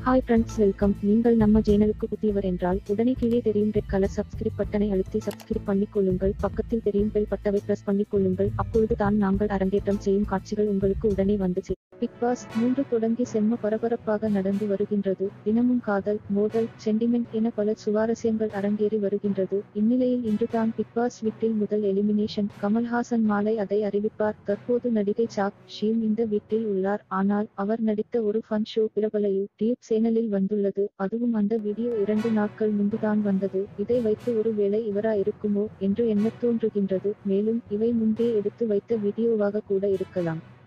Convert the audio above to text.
hi friends welcome நீங்கள் நம்ம சேனலுக்கு புதியவர் என்றால் உடனே கீழே தெரியும் ரெட் கலர் சப்ஸ்கிரைப் பட்டனை அழுத்தி சப்ஸ்கிரைப் பண்ணிக் கொள்ளுங்கள் பக்கத்தில் தெரியும் பெல் பட்டவை பிரஸ் பண்ணிக் கொள்ளுங்கள் அப்பொழுது தான் நாங்கள் அரங்கேற்றம் செய்யும் காட்சிகள் உங்களுக்கு உடனே வந்து சேரும் பிக் பாஸ் மூன்று தொடங்கி செம்ம பரபரப்பாக நடந்து வருகின்றது தினமும் காதல் மோதல் சென்டிமெண்ட் என பல சுவாரஸ்யங்கள் அரங்கேறி வருகின்றது இந்நிலையில் இன்றுதான் பிக் பாஸ் வீட்டில் முதல் எலிமினேஷன் கமல்ஹாசன் மாலை அதை அறிவிப்பார் தற்போது நடிகை சாக் ஷீம் இந்த வீட்டில் உள்ளார் ஆனால் அவர் நடித்த ஒரு ஃபன் ஷோ பிரபல யூடியூப் சேனலில் வந்துள்ளது அதுவும் அந்த வீடியோ இரண்டு நாட்கள் முன்புதான் வந்தது இதை வைத்து ஒருவேளை இவரா இருக்குமோ என்று எண்ணத் தோன்றுகின்றது மேலும் இவை முன்பே எடுத்து வைத்த வீடியோவாக கூட இருக்கலாம்